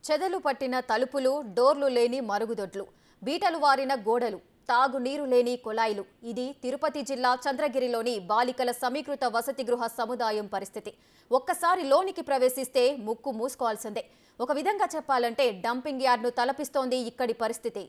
చెదలు పట్టిన తలుపులు డోర్లు లేని మరుగుదొడ్లు బీటలు వారిన గోడలు తాగునీరు లేని కుళాయిలు ఇది తిరుపతి జిల్లా చంద్రగిరిలోని బాలికల సమీకృత వసతి గృహ సముదాయం పరిస్థితి ఒక్కసారి లోనికి ప్రవేశిస్తే ముక్కు మూసుకోవాల్సిందే ఒక విధంగా చెప్పాలంటే డంపింగ్ యార్డ్ను తలపిస్తోంది ఇక్కడి పరిస్థితి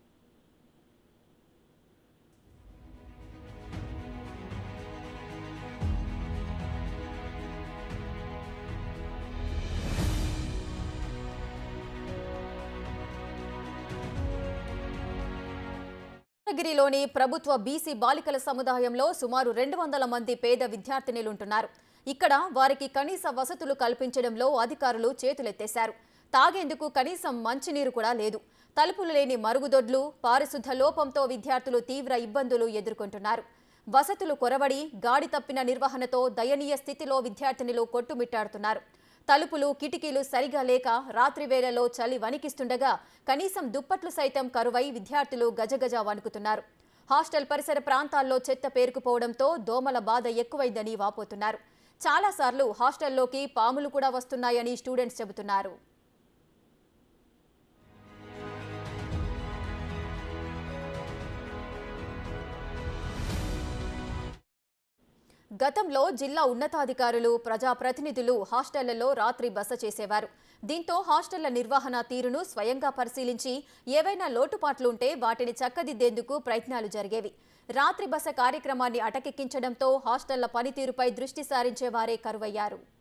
చంద్రగిరిలోని ప్రభుత్వ బీసీ బాలికల సముదాయంలో సుమారు రెండు వందల మంది పేద విద్యార్థినులుంటున్నారు ఇక్కడ వారికి కనీస వసతులు కల్పించడంలో అధికారులు చేతులెత్తేశారు తాగేందుకు కనీసం మంచినీరు కూడా లేదు తలుపులు లేని మరుగుదొడ్లు పారిశుద్ధ లోపంతో విద్యార్థులు తీవ్ర ఇబ్బందులు ఎదుర్కొంటున్నారు వసతులు కొరవడి గాడి తప్పిన నిర్వహణతో దయనీయ స్థితిలో విద్యార్థినులు కొట్టుమిట్టాడుతున్నారు తలుపులు కిటికీలు సరిగా లేక రాత్రి వేళలో చలి వణికిస్తుండగా కనీసం దుప్పట్లు సైతం కరువై విద్యార్థులు గజగజ వణుకుతున్నారు హాస్టల్ పరిసర ప్రాంతాల్లో చెత్త పేరుకుపోవడంతో దోమల బాధ ఎక్కువైందని వాపోతున్నారు చాలాసార్లు హాస్టల్లోకి పాములు కూడా వస్తున్నాయని స్టూడెంట్స్ చెబుతున్నారు గతంలో జిల్లా ఉన్నతాధికారులు ప్రజాప్రతినిధులు హాస్టళ్లలో రాత్రి బస చేసేవారు దీంతో హాస్టళ్ల నిర్వహణ తీరును స్వయంగా పరిశీలించి ఏవైనా లోటుపాట్లుంటే వాటిని చక్కదిద్దేందుకు ప్రయత్నాలు జరిగేవి రాత్రి బస కార్యక్రమాన్ని అటకెక్కించడంతో హాస్టళ్ల పనితీరుపై దృష్టి సారించేవారే కరువయ్యారు